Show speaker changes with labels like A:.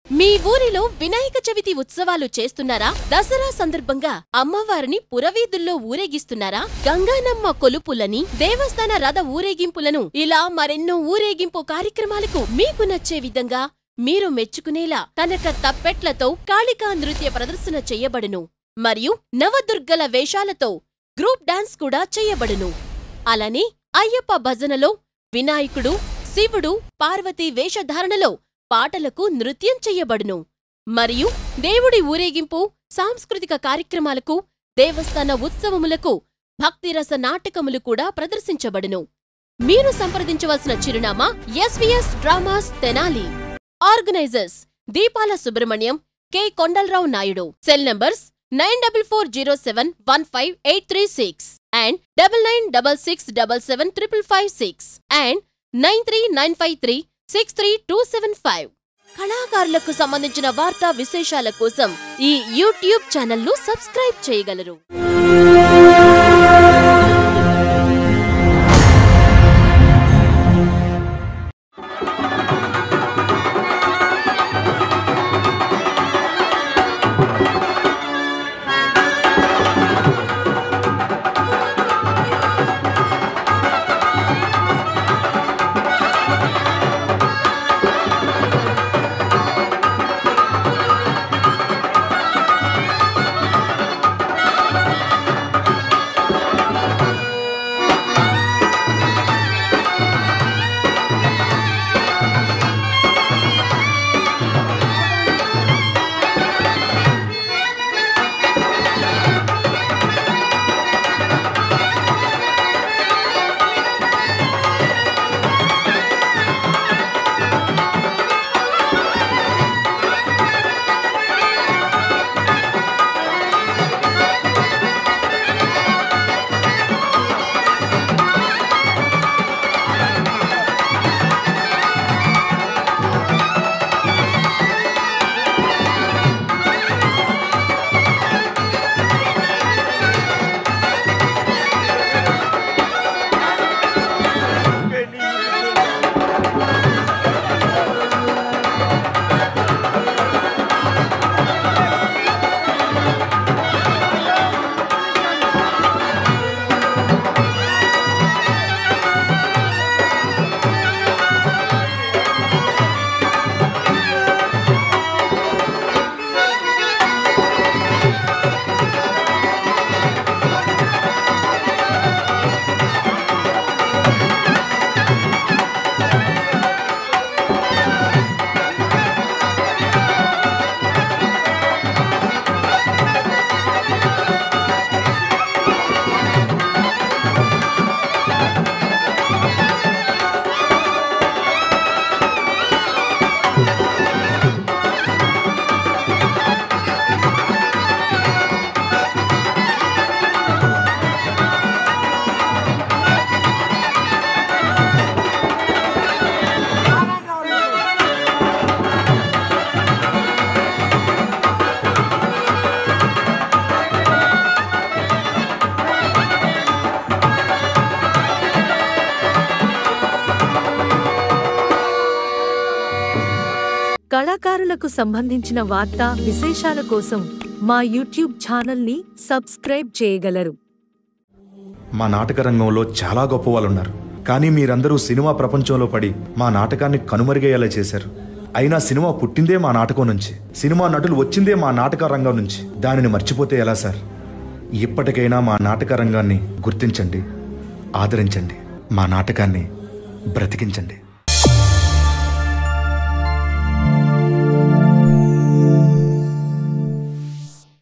A: మీ ఊరిలో వినాయక చవితి ఉత్సవాలు చేస్తున్నారా దసరా సందర్భంగా అమ్మవారిని పురవీధుల్లో ఊరేగిస్తున్నారా గంగానమ్మ కొలుపులని దేవస్థాన రథ ఊరేగింపులను ఇలా మరెన్నో ఊరేగింపు కార్యక్రమాలకు మీకు నచ్చే విధంగా మీరు మెచ్చుకునేలా కనక తప్పెట్లతో కాళికా నృత్య ప్రదర్శన చెయ్యబడును మరియు నవదుర్గల వేషాలతో గ్రూప్ డాన్స్ కూడా చెయ్యబడును అలానే అయ్యప్ప భజనలో వినాయకుడు శివుడు పార్వతీ వేషధారణలో పాటలకు నృత్యం చెయ్యబడును మరియు దేవుడి ఊరేగింపు సాంస్కృతిక కార్యక్రమాలకు దేవస్థాన ఉత్సవములకు భక్తిరస నాటకములు కూడా ప్రదర్శించబడును మీరు సంప్రదించవలసిన చిరునామా SVS dramas Tenali organisers Deepala Subrahmanyam K Kondalarao Naidu cell numbers nine double four zero seven one five eight three six and double nine double six double seven triple five six and nine three nine five three six three two seven five కళాకారులకు సంబంధించిన వార్తా విశేషాల కోసం ఈ YouTube ఛానల్ను subscribe చేయగలరు
B: కళాకారులకు సంబంధించిన వార్తా విశేషాల కోసం మా యూట్యూబ్ ఛానల్ని సబ్స్క్రైబ్ చేయగలరు
C: మా నాటక రంగంలో చాలా గొప్ప వాళ్ళు ఉన్నారు కానీ మీరందరూ సినిమా ప్రపంచంలో పడి మా నాటకాన్ని కనుమరుగయ్యేలా చేశారు అయినా సినిమా పుట్టిందే మా నాటకం నుంచి సినిమా నటులు వచ్చిందే మా నాటక రంగం నుంచి దానిని మర్చిపోతే ఎలా సార్ ఇప్పటికైనా మా నాటక రంగాన్ని గుర్తించండి ఆదరించండి మా నాటకాన్ని బ్రతికించండి